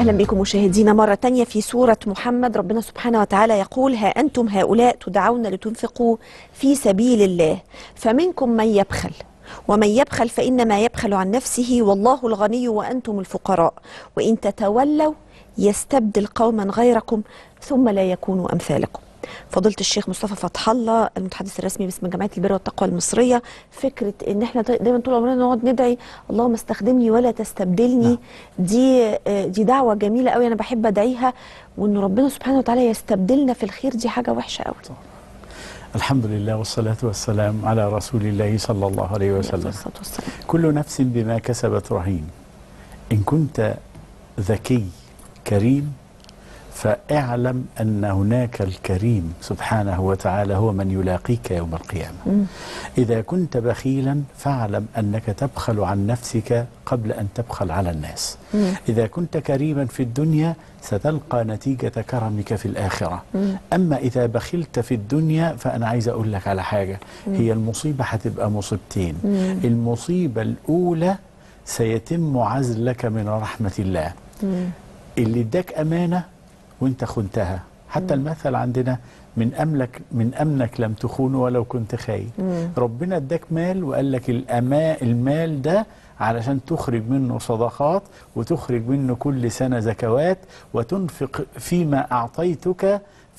أهلا بكم مشاهدينا مرة تانية في سورة محمد ربنا سبحانه وتعالى يقول ها أنتم هؤلاء تدعون لتنفقوا في سبيل الله فمنكم من يبخل ومن يبخل فإنما يبخل عن نفسه والله الغني وأنتم الفقراء وإن تتولوا يستبدل قوما غيركم ثم لا يكونوا أمثالكم فضيله الشيخ مصطفى فتح الله المتحدث الرسمي باسم جمعيه البر والتقوى المصريه فكره ان احنا دايما طول عمرنا نقعد ندعي اللهم استخدمني ولا تستبدلني نعم. دي آه، دي دعوه جميله قوي انا بحب ادعيها وان ربنا سبحانه وتعالى يستبدلنا في الخير دي حاجه وحشه قوي الحمد لله والصلاة والسلام على رسول الله صلى الله عليه وسلم الصلاة والسلام. كل نفس بما كسبت رهين إن كنت ذكي كريم فاعلم أن هناك الكريم سبحانه وتعالى هو من يلاقيك يوم القيامة إذا كنت بخيلا فاعلم أنك تبخل عن نفسك قبل أن تبخل على الناس إذا كنت كريما في الدنيا ستلقى نتيجة كرمك في الآخرة أما إذا بخلت في الدنيا فأنا عايز أقول لك على حاجة هي المصيبة هتبقى مصيبتين المصيبة الأولى سيتم عزلك من رحمة الله اللي اداك أمانة وانت خنتها حتى المثل عندنا من أملك من أمنك لم تخون ولو كنت خاين ربنا اداك مال وقال لك الأما المال ده علشان تخرج منه صدقات وتخرج منه كل سنة زكوات وتنفق فيما أعطيتك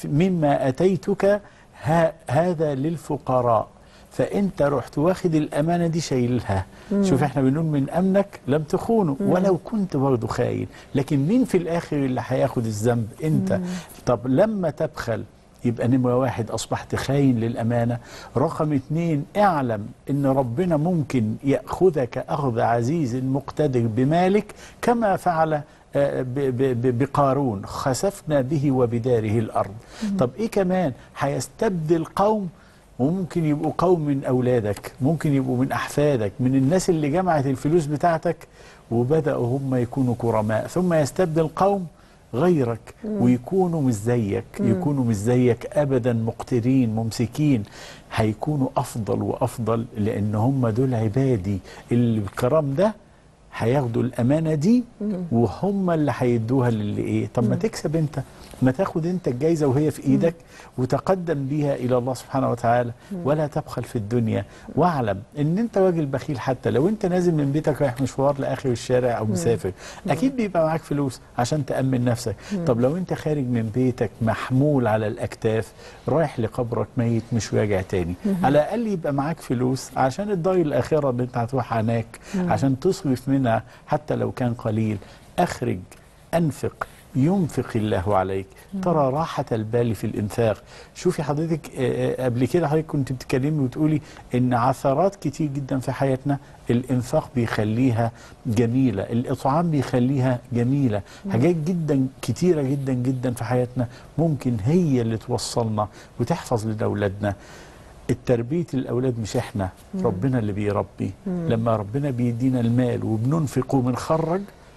مما أتيتك ها هذا للفقراء فانت رحت واخد الامانه دي شايلها شوف احنا بنقول من امنك لم تخونه ولو كنت برضه خاين لكن مين في الاخر اللي هياخد الذنب انت طب لما تبخل يبقى نمرة واحد أصبحت خاين للأمانة رقم اتنين اعلم أن ربنا ممكن يأخذك أخذ عزيز مقتدر بمالك كما فعل آه، ب- ب- ب- بقارون خسفنا به وبداره الأرض طب إيه كمان هيستبدل قوم وممكن يبقوا قوم من أولادك ممكن يبقوا من أحفادك من الناس اللي جمعت الفلوس بتاعتك وبدأوا هم يكونوا كرماء ثم يستبدل قوم غيرك ويكونوا مش زيك يكونوا مش زيك ابدا مقترين ممسكين هيكونوا افضل وافضل لان هم دول عبادي اللي بالكرم ده هياخدوا الامانه دي وهم اللي هيدوها للي ايه طب ما تكسب انت ما تاخد انت الجايزه وهي في ايدك وتقدم بيها الى الله سبحانه وتعالى ولا تبخل في الدنيا واعلم ان انت راجل بخيل حتى لو انت نازل من بيتك رايح مشوار لاخر الشارع او مسافر اكيد بيبقى معاك فلوس عشان تامن نفسك طب لو انت خارج من بيتك محمول على الاكتاف رايح لقبرك ميت مش راجع تاني على الاقل يبقى معاك فلوس عشان الدار الاخره اللي انت هتروح هناك عشان تصرف منها حتى لو كان قليل اخرج انفق ينفق الله عليك ترى راحة البال في الإنفاق شوفي حضرتك آه، آه، قبل كده حضرتك كنت بتكلمي وتقولي إن عثرات كتير جدا في حياتنا الإنفاق بيخليها جميلة الإطعام بيخليها جميلة حاجات جدا كتيرة جدا جدا في حياتنا ممكن هي اللي توصلنا وتحفظ لنا أولادنا التربية الأولاد مش إحنا ربنا اللي بيربي لما ربنا بيدينا المال وبننفق وبنخرج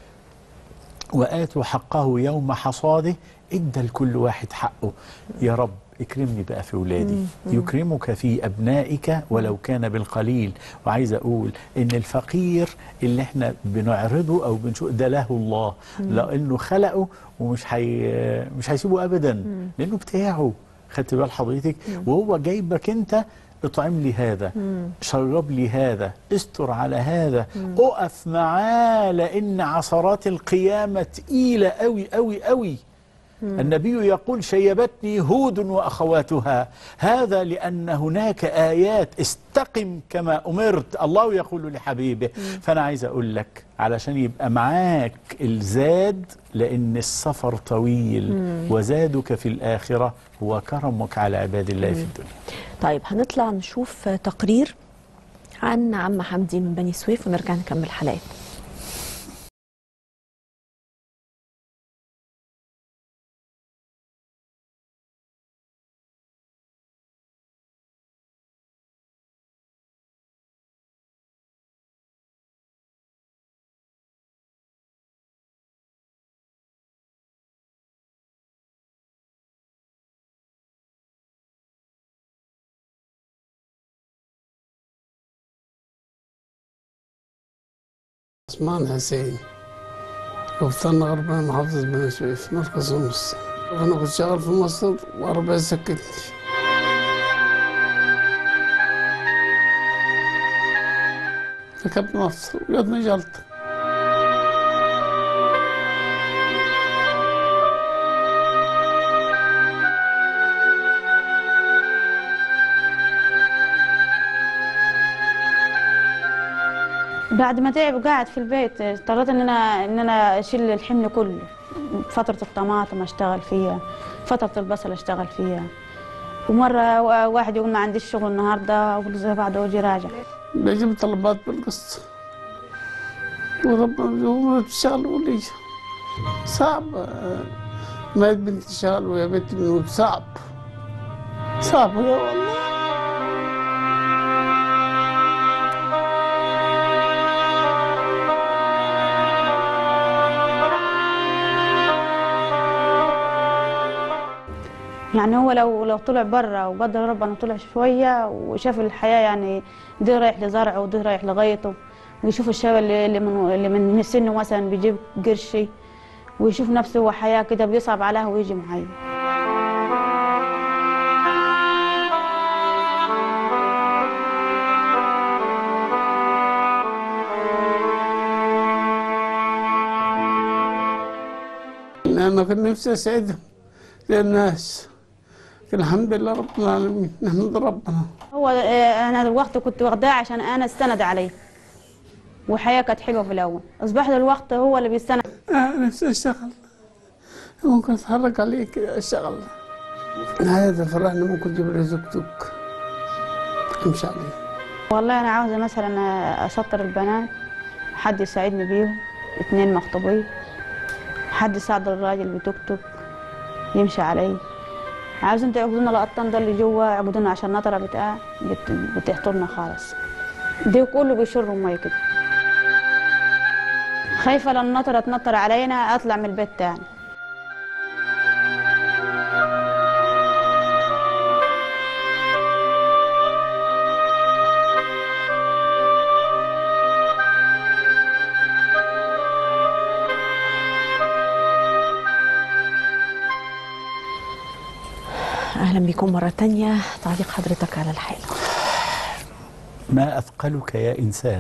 وآتوا حقه يوم حصاده ادى لكل واحد حقه يا رب اكرمني بقى في ولادي يكرمك في أبنائك ولو كان بالقليل وعايز أقول إن الفقير اللي احنا بنعرضه أو بنشوف ده له الله لأنه خلقه ومش حي... مش هيسيبه أبدا لأنه بتاعه خدت بال حضرتك وهو جايبك أنت اطعم لي هذا شرب لي هذا استر على هذا اقف معاه لان عثرات القيامه تقيله قوي قوي قوي النبي يقول شيبتني هود واخواتها هذا لان هناك ايات استقم كما امرت الله يقول لحبيبه فانا عايز اقول لك علشان يبقى معاك الزاد لان السفر طويل وزادك في الاخره هو كرمك على عباد الله في الدنيا طيب هنطلع نشوف تقرير عن عم حمدي من بني سويف ونرجع نكمل حلقات عثمان حسين كابتن غربان محافظة بني سويف مركز مصر أنا كنت شغال في مصر وأربع سكتني ركبت مصر وجاتني جلطة بعد ما تعب وقعد في البيت اضطريت ان انا ان انا اشيل الحمل كله فتره الطماطم اشتغل فيها فتره البصل اشتغل فيها ومره وا- واحد يقول ما عنديش شغل النهارده اقول له زي بعد واجي راجع بجيب طلبات بالقسط وربنا هو بتشتغل ولي صعب آه، ما بنتي تشتغل ويا بنتي بنوت صعب صعب يا والله يعني هو لو لو طلع بره وقدر ربنا طلع شويه وشاف الحياه يعني ده رايح لزرعه وده رايح لغيطه ويشوف الشباب اللي اللي من اللي من سنه مثلا بيجيب قرشي ويشوف نفسه هو حياه كده بيصعب عليها ويجي معايا أنا كنت نفسي أسعدهم للناس لكن الحمد لله رب العالمين نحمد ربنا هو آه، انا الوقت كنت واخداه عشان انا استند عليه وحياه كانت حلوه في الاول اصبح الوقت هو اللي بيستند أنا نفسي أشتغل ممكن أتحرك عليه كده أشتغل هذا فرحني ممكن أجيب لي توك توك أمشي عليه والله انا عاوزه مثلا اسطر البنات حد يساعدني بيهم اتنين مخطوبين حد يساعد الراجل بتوك توك يمشي علي عاوز انت يعبدونا القطان ده اللي جوا يعبدونا عشان نطره بتاع بت... بتحطولنا خالص دي كله بيشروا ميه كده خايفه لو النطره تنطر علينا اطلع من البيت تاني أهلا بكم مرة تانية تعليق حضرتك على الحالة ما أثقلك يا إنسان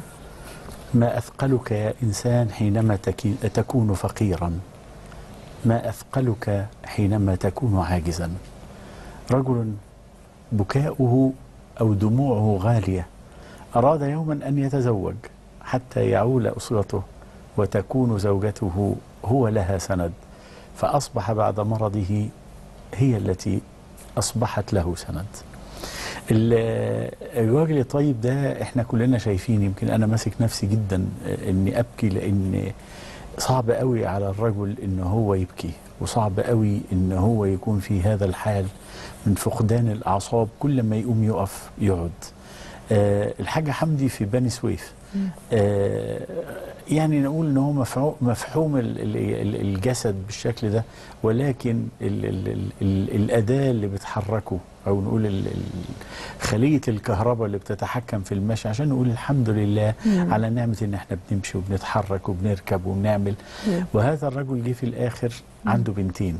ما أثقلك يا إنسان حينما تكي- تكون فقيرا ما أثقلك حينما تكون عاجزا رجل بكاؤه أو دموعه غالية أراد يوما أن يتزوج حتى يعول أسرته وتكون زوجته هو لها سند فأصبح بعد مرضه هي التي أصبحت له سند ال- الراجل الطيب ده احنا كلنا شايفين يمكن انا ماسك نفسي جدا اني ابكي لان صعب قوي على الرجل ان هو يبكي وصعب قوي ان هو يكون في هذا الحال من فقدان الاعصاب كل ما يقوم يقف يقعد آه الحاج حمدي في بني سويف آه يعني نقول ان هو مفعو- مفحوم ال- ال- ال- الجسد بالشكل ده ولكن ال ال ال ال الاداه اللي بتحركه او نقول ال ال خليه الكهرباء اللي بتتحكم في المشي عشان نقول الحمد لله مم. على نعمه ان احنا بنمشي وبنتحرك وبنركب وبنعمل مم. وهذا الرجل جه في الاخر عنده بنتين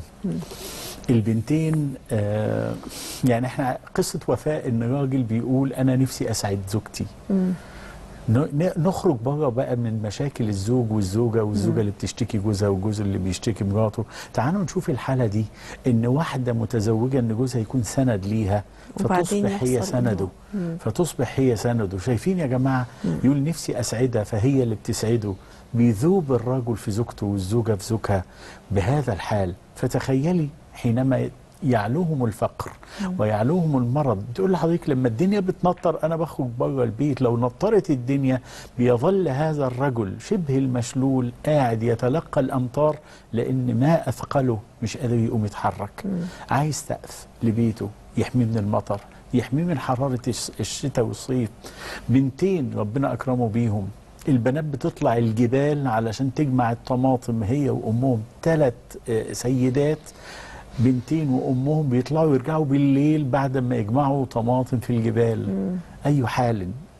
البنتين آه يعني احنا قصه وفاء ان راجل بيقول انا نفسي اسعد زوجتي مم. ن- ن- نخرج بره بقى من مشاكل الزوج والزوجه والزوجه اللي بتشتكي جوزها والجوز اللي بيشتكي مراته تعالوا نشوف الحاله دي ان واحده متزوجه ان جوزها يكون سند ليها وبعدين فتصبح هي يحصل سنده إنه- مم. فتصبح هي سنده شايفين يا جماعه يقول نفسي اسعدها فهي اللي بتسعده بيذوب الرجل في زوجته والزوجه في زوجها بهذا الحال فتخيلي حينما يعلوهم الفقر ويعلوهم المرض تقول لحضرتك لما الدنيا بتنطر انا بخرج بره البيت لو نطرت الدنيا بيظل هذا الرجل شبه المشلول قاعد يتلقى الامطار لان ما اثقله مش قادر يقوم يتحرك عايز سقف لبيته يحميه من المطر يحميه من حراره الش- الشتاء والصيف بنتين ربنا اكرمه بيهم البنات بتطلع الجبال علشان تجمع الطماطم هي وامهم ثلاث سيدات بنتين وامهم بيطلعوا يرجعوا بالليل بعد ما يجمعوا طماطم في الجبال اي حال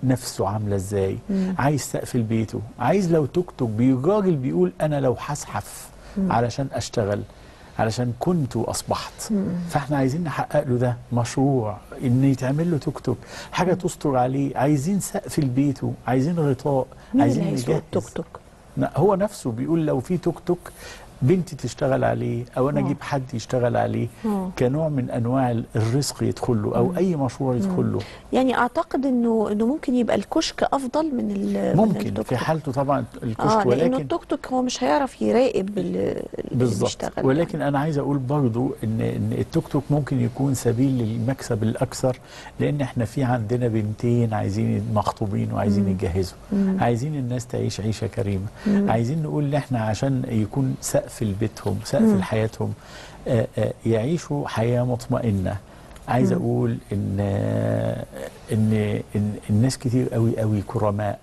نفسه عامله ازاي مم. عايز سقف بيته عايز لو توك توك بيراجل بيقول انا لو هزحف علشان اشتغل علشان كنت واصبحت فاحنا عايزين نحقق له ده مشروع ان يتعمل له توك توك حاجه تستر عليه عايزين سقف لبيته عايزين غطاء مين عايزين اللي هيسوق نجهز. التوك توك لا، هو نفسه بيقول لو في توك توك بنتي تشتغل عليه او انا آه. اجيب حد يشتغل عليه آه. كنوع من انواع الرزق يدخل له او اي مشروع يدخل له يعني اعتقد انه انه ممكن يبقى الكشك افضل من ال- من ممكن التوك في توك. حالته طبعا الكشك اه لانه ولكن التوك توك هو مش هيعرف يراقب ال- اللي بالظبط بيشتغل ولكن انا عايز اقول برضو ان ان التوك توك ممكن يكون سبيل للمكسب الاكثر لان احنا في عندنا بنتين عايزين مخطوبين وعايزين يتجهزوا عايزين الناس تعيش عيشه كريمه عايزين نقول ان احنا عشان يكون سقف لبيتهم سقف لحياتهم آه، آه، يعيشوا حياه مطمئنه عايز اقول ان آه، ان ان الناس كتير قوي قوي كرماء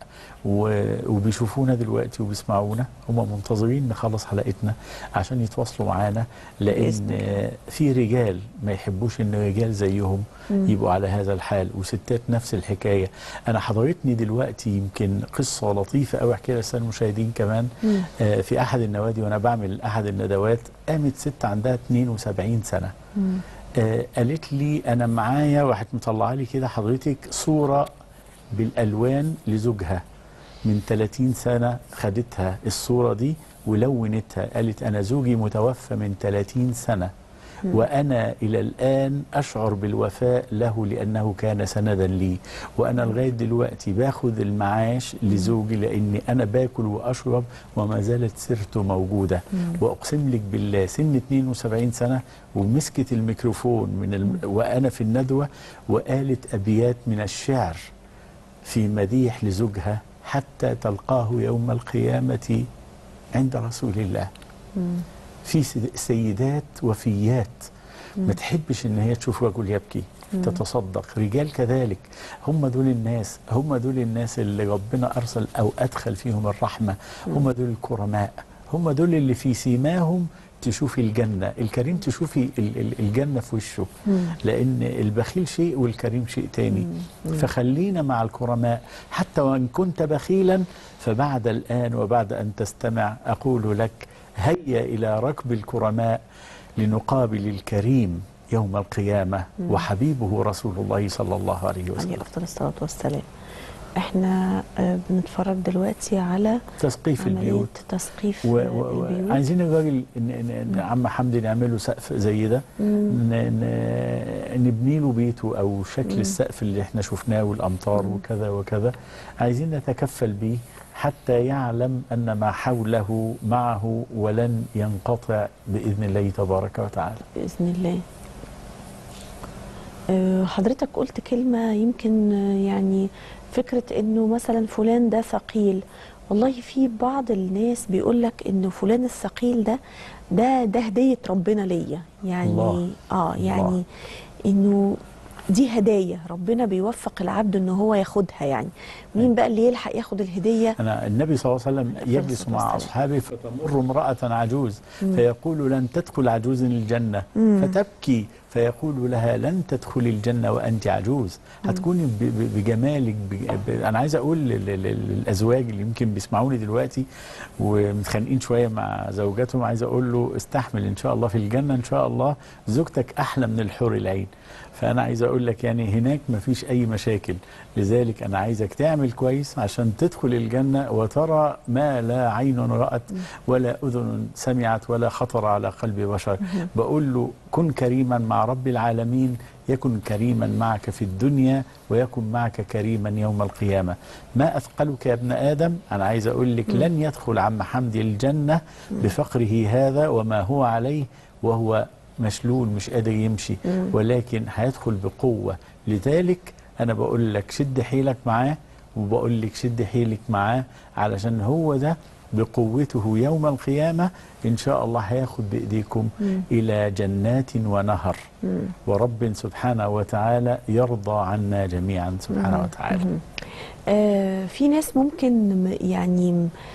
و- وبيشوفونا دلوقتي وبيسمعونا هم منتظرين نخلص حلقتنا عشان يتواصلوا معانا لان بإذن الله. آه، في رجال ما يحبوش ان رجال زيهم يبقوا على هذا الحال وستات نفس الحكايه انا حضرتني دلوقتي يمكن قصه لطيفه قوي احكيها للساده المشاهدين كمان آه، في احد النوادي وانا بعمل احد الندوات قامت ست عندها 72 سنه آه، قالت لي انا معايا راحت مطلعه لي كده حضرتك صوره بالالوان لزوجها من 30 سنه خدتها الصوره دي ولونتها قالت انا زوجي متوفى من 30 سنه وانا الى الان اشعر بالوفاء له لانه كان سندا لي وانا لغايه دلوقتي باخد المعاش لزوجي لاني انا باكل واشرب وما زالت سيرته موجوده واقسم لك بالله سن 72 سنه ومسكت الميكروفون من الم... وانا في الندوه وقالت ابيات من الشعر في مديح لزوجها حتى تلقاه يوم القيامه عند رسول الله في سيد- سيدات وفيات ما تحبش ان هي تشوف رجل يبكي تتصدق رجال كذلك هم دول الناس هم دول الناس اللي ربنا ارسل او ادخل فيهم الرحمه هم دول الكرماء هم دول اللي في سيماهم تشوفي الجنة الكريم تشوفي ال- ال- الجنة في وشه لأن البخيل شيء والكريم شيء تاني فخلينا مع الكرماء حتى وإن كنت بخيلا فبعد الآن وبعد أن تستمع أقول لك هيا إلى ركب الكرماء لنقابل الكريم يوم القيامة وحبيبه رسول الله صلى الله عليه عليه وسلم افضل الصلاه والسلام احنا آه، بنتفرج دلوقتي على تسقيف عمليه البيوت تسقيف و- آه، و- البيوت وعايزين الراجل إن- إن- إن عم حمدي نعمل له سقف زي ده ن- ن- نبني له بيته او شكل السقف اللي احنا شفناه والامطار وكذا وكذا عايزين نتكفل بيه حتى يعلم ان ما حوله معه ولن ينقطع باذن الله تبارك وتعالى باذن الله آه، حضرتك قلت كلمه يمكن آه، يعني فكره انه مثلا فلان ده ثقيل والله في بعض الناس بيقول لك انه فلان الثقيل ده ده ده هديه ربنا ليا يعني الله. اه الله. يعني انه دي هدايا ربنا بيوفق العبد ان هو ياخدها يعني مين بقى اللي يلحق ياخد الهديه أنا النبي صلى الله عليه وسلم عليه يجلس الصلاة مع والسلام. أصحابه فتمر امرأة عجوز فيقول لن تدخل عجوز الجنة فتبكي فيقول لها لن تدخلي الجنة وأنت عجوز هتكوني ب- ب- بجمالك ب- ب- أنا عايز أقول لل- لل- للأزواج اللي يمكن بيسمعوني دلوقتي ومتخانقين شوية مع زوجاتهم عايز أقول له استحمل إن شاء الله في الجنة إن شاء الله زوجتك أحلى من الحور العين فأنا عايز أقول لك يعني هناك مفيش أي مشاكل لذلك أنا عايزك تعمل كويس عشان تدخل الجنة وترى ما لا عين رأت ولا أذن سمعت ولا خطر على قلب بشر بقول له كن كريما مع رب العالمين يكن كريما معك في الدنيا ويكن معك كريما يوم القيامة ما أثقلك يا ابن آدم أنا عايز أقول لك لن يدخل عم حمدي الجنة بفقره هذا وما هو عليه وهو مشلول مش قادر يمشي ولكن هيدخل بقوة لذلك أنا بقول لك شد حيلك معاه وبقول لك شد حيلك معاه علشان هو ده بقوته يوم القيامة إن شاء الله هياخد بإيديكم إلى جنات ونهر ورب سبحانه وتعالى يرضى عنا جميعا سبحانه وتعالى آه في ناس ممكن م- يعني م-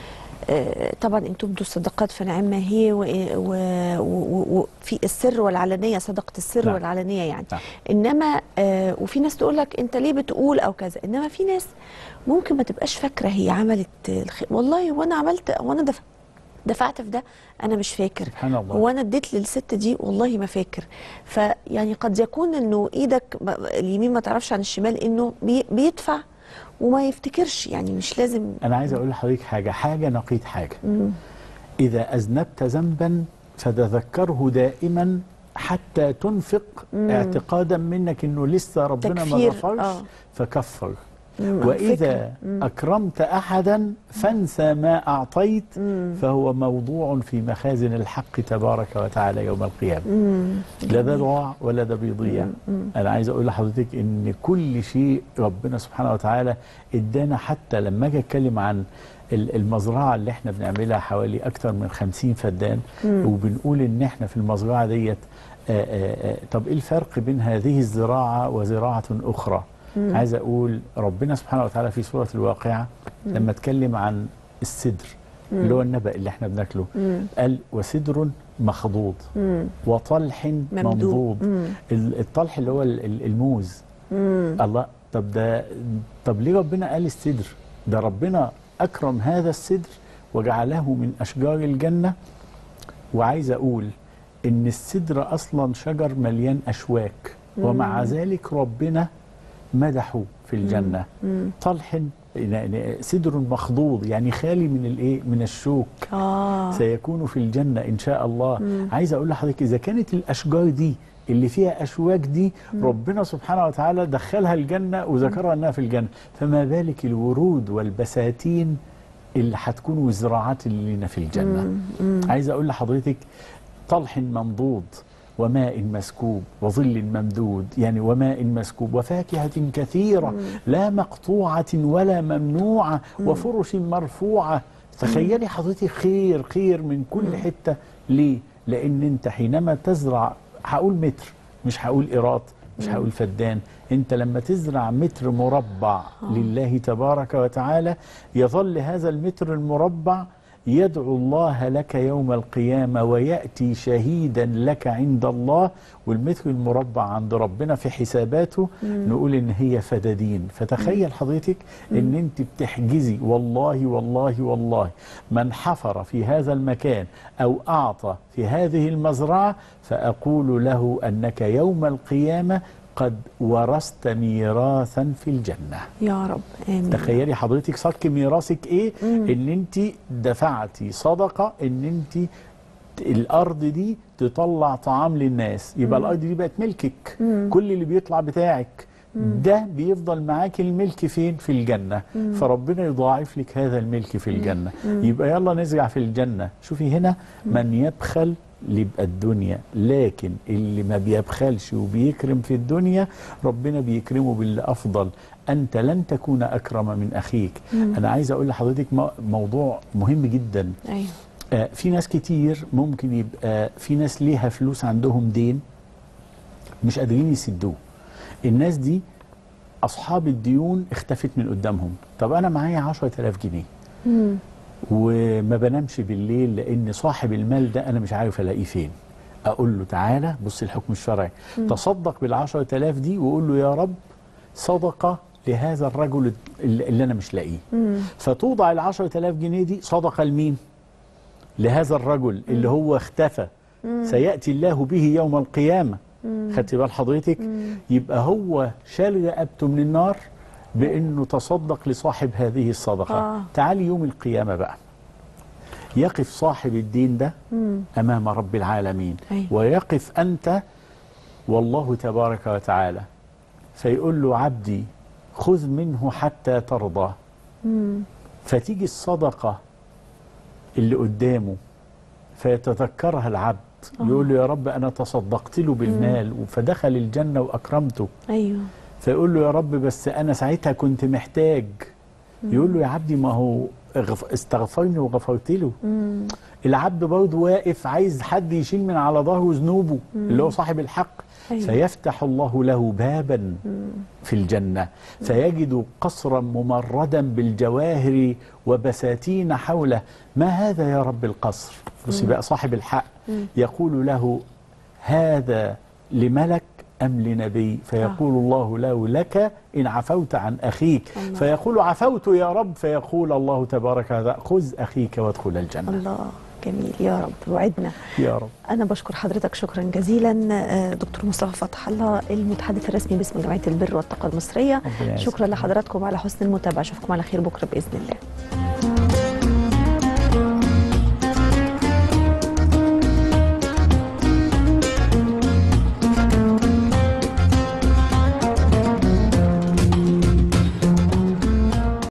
آه، طبعا ان تبدوا الصدقات فنعم ما هي وفي و... و... و... في السر والعلانيه صدقه السر نعم. والعلانيه يعني نعم. انما آه، وفي ناس تقول لك انت ليه بتقول او كذا انما في ناس ممكن ما تبقاش فاكره هي عملت الخير والله وانا عملت وانا دفع دفعت في ده انا مش فاكر سبحان الله. هو انا اديت للست دي والله ما فاكر فيعني قد يكون انه ايدك ب- اليمين ما تعرفش عن الشمال انه بي بيدفع وما يفتكرش يعني مش لازم انا عايز اقول لحضرتك حاجه حاجه نقيض حاجه اذا اذنبت ذنبا فتذكره دائما حتى تنفق اعتقادا منك انه لسه ربنا ما تكفير، غفرش آه. فكفر مم، واذا فكرة. مم. اكرمت احدا فانسى ما اعطيت فهو موضوع في مخازن الحق تبارك وتعالى يوم القيامه مم. لا ده ضاع ولا ده بيضيع انا عايز اقول لحضرتك ان كل شيء ربنا سبحانه وتعالى ادانا حتى لما اجي اتكلم عن ال- المزرعه اللي احنا بنعملها حوالي اكتر من 50 فدان وبنقول ان احنا في المزرعه ديت آه، آه، آه، طب ايه الفرق بين هذه الزراعه وزراعه اخرى عايز اقول ربنا سبحانه وتعالى في سوره الواقعه لما اتكلم عن السدر اللي هو النبأ اللي احنا بناكله قال وسدر مخضوض مم. وطلح ممدود. ممضوض مم. ال- الطلح اللي هو ال- ال- الموز مم. الله طب ده طب ليه ربنا قال السدر ده ربنا أكرم هذا السدر وجعله من أشجار الجنة وعايز أقول إن السدر أصلا شجر مليان أشواك ومع ذلك ربنا مدحه في الجنة طلح يعني سدر مخضوض يعني خالي من الايه من الشوك اه سيكون في الجنة إن شاء الله عايز أقول لحضرتك إذا كانت الأشجار دي اللي فيها أشواك دي ربنا سبحانه وتعالى دخلها الجنة وذكرها أنها في الجنة فما بالك الورود والبساتين اللي هتكون والزراعات اللي لنا في الجنة عايز أقول لحضرتك طلح ممضوض وماء مسكوب وظل ممدود يعني وماء مسكوب وفاكهة كثيرة لا مقطوعة ولا ممنوعة وفرش مرفوعة تخيلي حضرتك خير خير من كل حتة ليه؟ لأن أنت حينما تزرع هقول متر مش هقول إيراد مش هقول فدان أنت لما تزرع متر مربع لله تبارك وتعالى يظل هذا المتر المربع يدعو الله لك يوم القيامة ويأتي شهيدا لك عند الله والمتر المربع عند ربنا في حساباته نقول إن هي فدادين فتخيل حضرتك إن أنت بتحجزي والله والله والله من حفر في هذا المكان أو أعطى في هذه المزرعة فأقول له أنك يوم القيامة قد ورثت ميراثا في الجنة يا رب امين تخيلي حضرتك صك ميراثك ايه ان انت دفعتي صدقه ان انت الارض دي تطلع طعام للناس يبقى الارض دي بقت ملكك كل اللي بيطلع بتاعك ده بيفضل معاك الملك فين في الجنة فربنا يضاعف لك هذا الملك في الجنة يبقى يلا نزرع في الجنة شوفي هنا من يبخل يبقى الدنيا لكن اللي ما بيبخلش وبيكرم في الدنيا ربنا بيكرمه باللي أفضل أنت لن تكون أكرم من أخيك أنا عايز أقول لحضرتك مو- موضوع مهم جدا ايوه آه، في ناس كتير ممكن يبقى في ناس ليها فلوس عندهم دين مش قادرين يسدوه الناس دي أصحاب الديون اختفت من قدامهم طب أنا معايا 10000 جنيه مم. وما بنامش بالليل لان صاحب المال ده انا مش عارف الاقيه فين اقول له تعالى بص الحكم الشرعي تصدق بالعشرة آلاف دي وقول له يا رب صدقة لهذا الرجل اللي اللي انا مش لاقيه فتوضع العشرة آلاف جنيه دي صدقة لمين لهذا الرجل اللي هو اختفى سيأتي الله به يوم القيامة خدت بال حضرتك يبقى هو شال رقبته من النار بانه تصدق لصاحب هذه الصدقه آه. تعالي يوم القيامه بقى يقف صاحب الدين ده امام رب العالمين أيوة. ويقف انت والله تبارك وتعالى فيقول له عبدي خذ منه حتى ترضى فتيجي الصدقه اللي قدامه فيتذكرها العبد يقول له يا رب انا تصدقت له بالمال فدخل الجنه واكرمته ايوه فيقول له يا رب بس انا ساعتها كنت محتاج يقول له يا عبدي ما هو اغف- استغفرني وغفرت له العبد برضه واقف عايز حد يشيل من على ظهره ذنوبه اللي هو صاحب الحق أيوة. فيفتح الله له بابا في الجنة فيجد قصرا ممردا بالجواهر وبساتين حوله ما هذا يا رب القصر بص بقى صاحب الحق يقول له هذا لملك أم لنبي فيقول الله له لك إن عفوت عن أخيك الله. فيقول عفوت يا رب فيقول الله تبارك وتعالى خذ أخيك وادخل الجنة الله جميل يا رب وعدنا يا رب أنا بشكر حضرتك شكرا جزيلا آه، دكتور مصطفى فتح الله المتحدث الرسمي باسم جمعية البر والطاقة المصرية ربنا يعزك. شكرا لحضراتكم على حسن المتابعة أشوفكم على خير بكرة بإذن الله